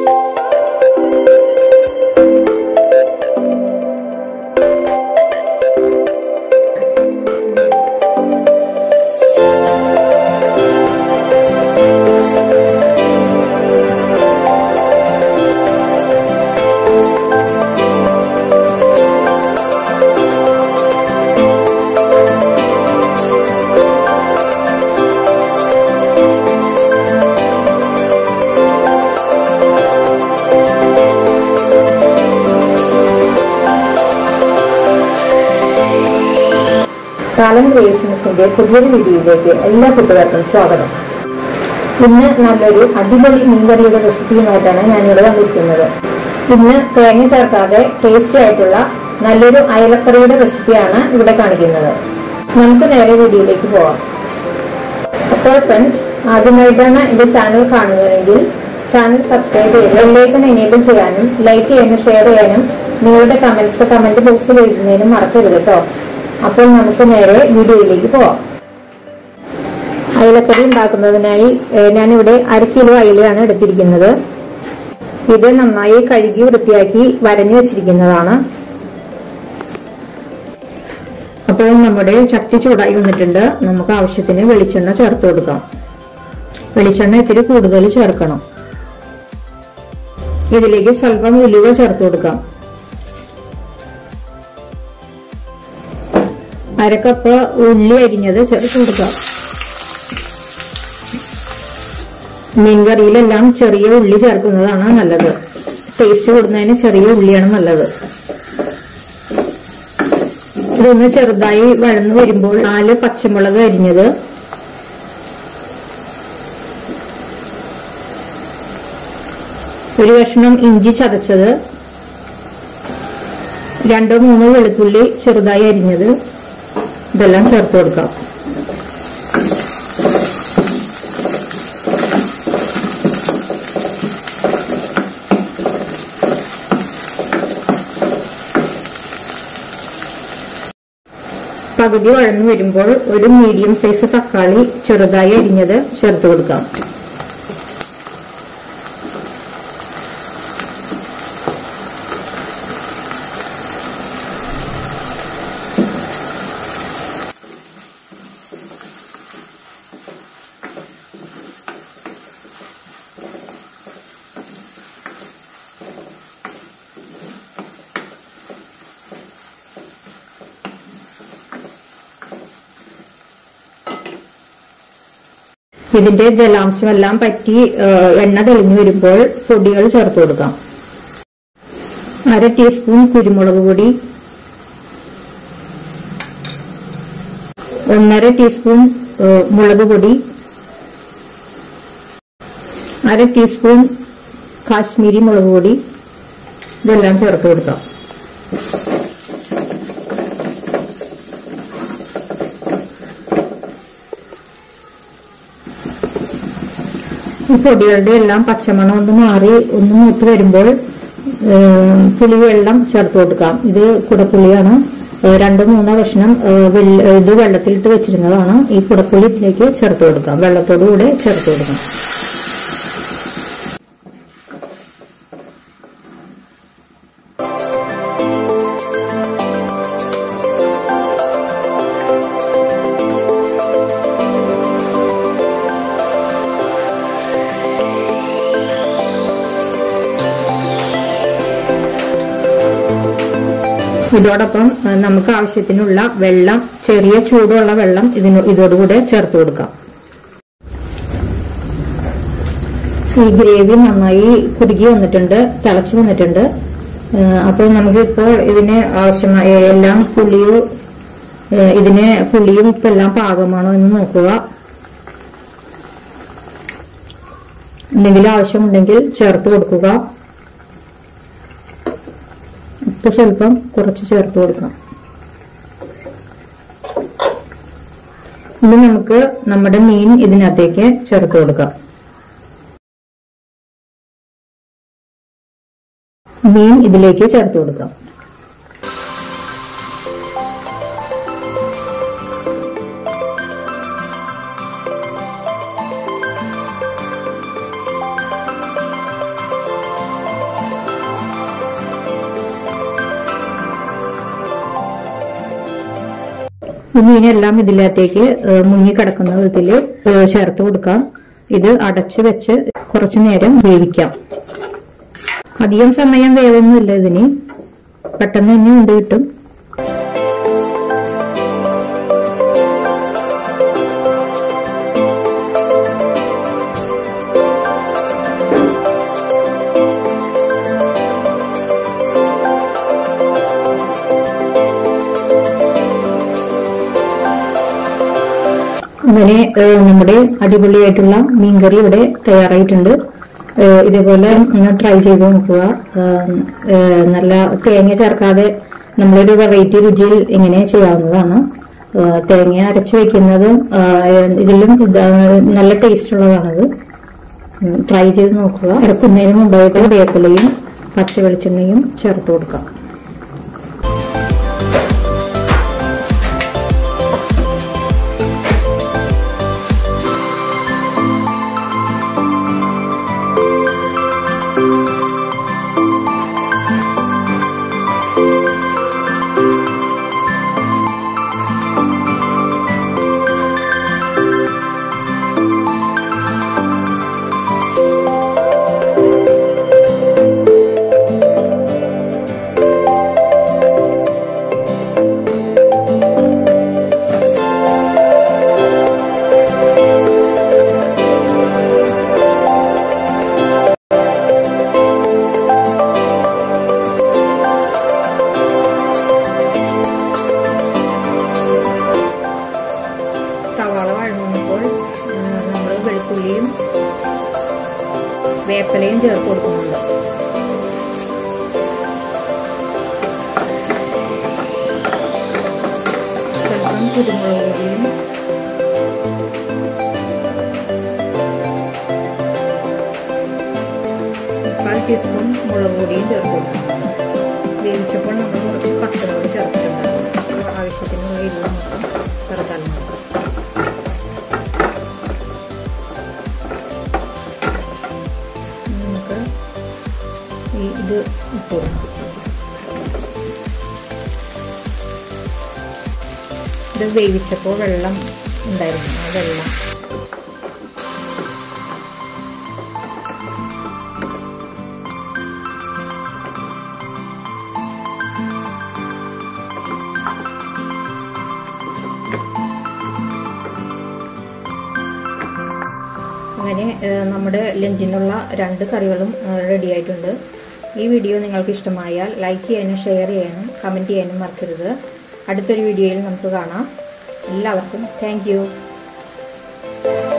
കാലം ക്രിയേഷൻസിന്റെ പുതിയൊരു വീഡിയോയിലേക്ക് എല്ലാ കൂട്ടുകാർക്കും സ്വാഗതം ഇന്ന് നല്ലൊരു അടിപൊളി മീൻകറിയുടെ റെസിപ്പിയുമായിട്ടാണ് ഞാനിവിടെ വന്നിരിക്കുന്നത് ഇന്ന് തേങ്ങ ചേർക്കാതെ ടേസ്റ്റി ആയിട്ടുള്ള നല്ലൊരു അയലക്കറിയുടെ റെസിപ്പിയാണ് ഇവിടെ കാണിക്കുന്നത് നമുക്ക് നേരെ വീഡിയോയിലേക്ക് പോവാം അപ്പോൾ ഫ്രണ്ട്സ് ആദ്യമായിട്ടാണ് എന്റെ ചാനൽ കാണുന്നതെങ്കിൽ ചാനൽ സബ്സ്ക്രൈബ് ചെയ്ത് ബെല്ലൈക്കൺ എനേബിൾ ചെയ്യാനും ലൈക്ക് ചെയ്യാനും ഷെയർ ചെയ്യാനും നിങ്ങളുടെ കമന്റ്സ് കമന്റ് ബോക്സിൽ എഴുതുന്നതിനും മറക്കരുത് കേട്ടോ അപ്പോൾ നമുക്ക് നേരെ വീഡിയോയിലേക്ക് പോവാം അയലക്കറി ഉണ്ടാക്കുന്നതിനായി ഏഹ്, ഞാനിവിടെ അര കിലോ അയലയാണ് എടുത്തിരിക്കുന്നത് ഇത് നന്നായി കഴുകി വൃത്തിയാക്കി വരഞ്ഞു വെച്ചിരിക്കുന്നതാണ് അപ്പോൾ നമ്മുടെ ചട്ടി ചൂടായി വന്നിട്ടുണ്ട് നമുക്ക് ആവശ്യത്തിന് വെളിച്ചെണ്ണ ചേർത്ത് കൊടുക്കാം വെളിച്ചെണ്ണ ഇത്തിരി കൂടുതൽ ചേർക്കണം ഇതിലേക്ക് സ്വല്പം ഉലുവ ചേർത്ത് കൊടുക്കാം അരക്കപ്പ് ഉള്ളി അരിഞ്ഞത് ചേർത്ത് കൊടുക്കാം മീൻകറിയിലെല്ലാം ചെറിയ ഉള്ളി ചേർക്കുന്നതാണ് നല്ലത് ടേസ്റ്റ് കൂടുന്നതിന് ചെറിയ ഉള്ളിയാണ് നല്ലത് ഇതൊന്ന് ചെറുതായി വഴന്നു വരുമ്പോൾ നാല് പച്ചമുളക് അരിഞ്ഞത് ഒരു കഷ്ണം ഇഞ്ചി ചതച്ചത് രണ്ടോ മൂന്നോ വെളുത്തുള്ളി ചെറുതായി അരിഞ്ഞത് ഇതെല്ലാം ചേർത്ത് കൊടുക്കാം പകുതി വഴന്നു വരുമ്പോൾ ഒരു മീഡിയം സൈസ് തക്കാളി ചെറുതായി അരിഞ്ഞത് ചേർത്ത് കൊടുക്കാം ഇതിന്റെ ജലാംശമെല്ലാം പറ്റി ഏഹ്, എണ്ണ തെളിഞ്ഞു വരുമ്പോൾ പൊടികൾ ചേർത്ത് കൊടുക്കാം അര ടീസ്പൂൺ കുരുമുളക് പൊടി ഒന്നര ടീസ്പൂൺ ഏഹ്, മുളക് പൊടി അര ടീസ്പൂൺ കാശ്മീരി മുളക് പൊടി ഇതെല്ലാം ചേർത്ത് കൊടുക്കാം ഈ പൊടികളുടെ എല്ലാം പച്ചമണം ഒന്ന് മാറി ഒന്ന് മൂത്ത് വരുമ്പോൾ ഏഹ്, പുളിവെള്ളം ചേർത്ത് കൊടുക്കാം ഇത് കുടപ്പുളിയാണ് ഏഹ്, രണ്ടോ മൂന്നോ കഷ്ണം ഏഹ്, വെള്ള- ഇത് വെള്ളത്തിലിട്ട് വെച്ചിരുന്നതാണ് ഈ കുടപ്പുളി ഇതിലേക്ക് ചേർത്ത് കൊടുക്കാം വെള്ളത്തോടു കൂടെ ചേർത്ത് കൊടുക്കാം ഇതോടൊപ്പം ഏഹ്, നമുക്ക് ആവശ്യത്തിനുള്ള വെള്ളം ചെറിയ ചൂടുള്ള വെള്ളം ഇതിന് ഇതോടുകൂടെ ചേർത്ത് കൊടുക്കാം ഈ ഗ്രേവി നന്നായി കുറുകി വന്നിട്ടുണ്ട് തിളച്ചു വന്നിട്ടുണ്ട് ഏഹ്, അപ്പോൾ നമുക്ക് ഇപ്പോൾ ഇതിന് ആവശ്യമായ എല്ലാം പുളിയോ ഏഹ്, ഇതിന് പുളിയും ഇപ്പം എല്ലാം പാകമാണോ എന്ന് നോക്കുക എന്തെങ്കിലും ആവശ്യമുണ്ടെങ്കിൽ ചേർത്ത് കൊടുക്കുക ഉപ്പ് സ്വല്പം കുറച്ച് ചേർത്ത് കൊടുക്കാം ഇനി നമുക്ക് നമ്മുടെ മീൻ ഇതിനകത്തേക്ക് ചേർത്ത് കൊടുക്കാം മീൻ ഇതിലേക്ക് ചേർത്ത് കൊടുക്കാം ഈ മീനെല്ലാം ഇതിനകത്തേക്ക് ഏഹ്, മുങ്ങിക്കിടക്കുന്ന വിധത്തിൽ ഏഹ്, ചേർത്ത് കൊടുക്കാം ഇത് അടച്ച് വെച്ച് കുറച്ചു നേരം വേവിക്കാം അധികം സമയം വേവൊന്നുമില്ല ഇതിന് പെട്ടെന്ന് തന്നെ ഉണ്ട് കിട്ടും അങ്ങനെ ഏഹ്, നമ്മുടെ അടിപൊളിയായിട്ടുള്ള മീൻകറി ഇവിടെ തയ്യാറായിട്ടുണ്ട് ഏഹ്, ഇതേപോലെ ഒന്ന് ട്രൈ ചെയ്ത് നോക്കുക ഏഹ്, ഏഹ്, നല്ല തേങ്ങ ചേർക്കാതെ നമ്മളൊരു വെറൈറ്റി രുചിയിൽ ഇങ്ങനെ ചെയ്യാവുന്നതാണ് ഏഹ്, തേങ്ങ അരച്ച് വെക്കുന്നത് ഏഹ്, ഇതിലും ഇത് നല്ല ടേസ്റ്റ് ഉള്ളതാണത് ട്രൈ ചെയ്ത് നോക്കുക ഇറക്കുന്നതിന് മുമ്പായിട്ട് വേപ്പിലയും പച്ച വെളിച്ചെണ്ണയും ചേർത്ത് കൊടുക്കാം സവാള വഴങ്ങുമ്പോൾ നമ്മൾ വെളുത്തുള്ളിയും വേപ്പിലയും ചേർത്ത് കൊടുക്കുന്നുണ്ട് സ്വല്പം കുരുമുളക് പൊടിയും കാൽ ടീസ്പൂൺ മുളക് പൊടിയും ചേർത്ത് കൊടുക്കുന്നുണ്ട് വേവിച്ചപ്പോൾ നമ്മൾ കുറച്ച് പച്ചമുളക് ചേർത്തിട്ടുണ്ടാകും ആവശ്യത്തിനുള്ള എരിവ് മാത്രം ചേർത്താൽ മാത്രം നമുക്ക് ഈ ഇത് ഇട്ട് കൊടുക്കാം ഇത് വേവിച്ചപ്പോൾ വെള്ളം ഉണ്ടായിരുന്നു ആ വെള്ളം അങ്ങനെ ഏഹ്, നമ്മുടെ ലഞ്ചിനുള്ള രണ്ട് കറികളും റെഡി ആയിട്ടുണ്ട് ഈ വീഡിയോ നിങ്ങൾക്ക് ഇഷ്ടമായാൽ ലൈക്ക് ചെയ്യാനും ഷെയർ ചെയ്യാനും കമൻറ്റ് ചെയ്യാനും മറക്കരുത് അടുത്തൊരു വീഡിയോയിൽ നമുക്ക് കാണാം എല്ലാവർക്കും താങ്ക്